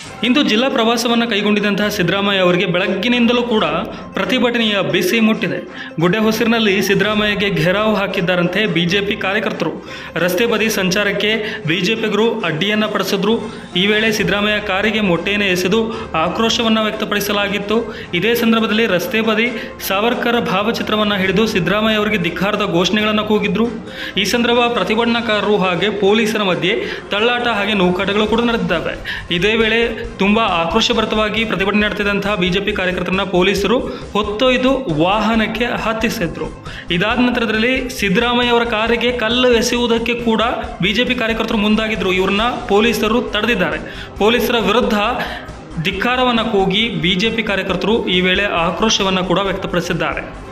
ಇಂದು ಜಿಲ್ಲಾ ಪ್ರವಾಸವನ್ನು ಕೈಗೊಂಡಿದ್ದಂತಹ ಸಿದ್ದರಾಮಯ್ಯ ಅವರಿಗೆ ಬೆಳಗ್ಗಿನಿಂದಲೂ ಕೂಡ ಪ್ರತಿಭಟನೆಯ ಬಿಸಿ ಮುಟ್ಟಿದೆ ಗುಡ್ಡೆ ಹೊಸರಿನಲ್ಲಿ ಸಿದ್ದರಾಮಯ್ಯಗೆ ಘೆರಾವ್ ಹಾಕಿದ್ದಾರಂತೆ ಬಿಜೆಪಿ ಕಾರ್ಯಕರ್ತರು ರಸ್ತೆ ಬದಿ ಸಂಚಾರಕ್ಕೆ ಬಿಜೆಪಿಗರು ಅಡ್ಡಿಯನ್ನು ಪಡಿಸಿದ್ರು ಈ ವೇಳೆ ಸಿದ್ದರಾಮಯ್ಯ ಕಾರಿಗೆ ಮೊಟ್ಟೆಯನ್ನು ಎಸೆದು ಆಕ್ರೋಶವನ್ನು ವ್ಯಕ್ತಪಡಿಸಲಾಗಿತ್ತು ಇದೇ ಸಂದರ್ಭದಲ್ಲಿ ರಸ್ತೆ ಬದಿ ಸಾವರ್ಕರ್ ಭಾವಚಿತ್ರವನ್ನು ಹಿಡಿದು ಸಿದ್ದರಾಮಯ್ಯ ಅವರಿಗೆ ಧಿಕ್ಕಾರದ ಘೋಷಣೆಗಳನ್ನು ಕೂಗಿದ್ರು ಈ ಸಂದರ್ಭ ಪ್ರತಿಭಟನಾಕಾರರು ಹಾಗೆ ಪೊಲೀಸರ ಮಧ್ಯೆ ತಳ್ಳಾಟ ಹಾಗೆ ನೂಕಾಟಗಳು ಕೂಡ ನಡೆದಿದ್ದಾವೆ ಇದೇ ವೇಳೆ ತುಂಬಾ ಆಕ್ರೋಶಭರಿತವಾಗಿ ಪ್ರತಿಭಟನೆ ನಡೆತಿದ್ದಂತಹ ಬಿಜೆಪಿ ಕಾರ್ಯಕರ್ತರನ್ನ ಪೊಲೀಸರು ಹೊತ್ತೊಯ್ದು ವಾಹನಕ್ಕೆ ಹತ್ತಿಸಿದ್ರು ಇದಾದ ನಂತರದಲ್ಲಿ ಸಿದ್ದರಾಮಯ್ಯ ಅವರ ಕಾರಿಗೆ ಕಲ್ಲು ಎಸೆಯುವುದಕ್ಕೆ ಕೂಡ ಬಿಜೆಪಿ ಕಾರ್ಯಕರ್ತರು ಮುಂದಾಗಿದ್ರು ಇವ್ರನ್ನ ಪೊಲೀಸರು ತಡೆದಿದ್ದಾರೆ ಪೊಲೀಸರ ವಿರುದ್ಧ ಧಿಕ್ಕಾರವನ್ನು ಕೂಗಿ ಬಿಜೆಪಿ ಕಾರ್ಯಕರ್ತರು ಈ ವೇಳೆ ಆಕ್ರೋಶವನ್ನು ಕೂಡ ವ್ಯಕ್ತಪಡಿಸಿದ್ದಾರೆ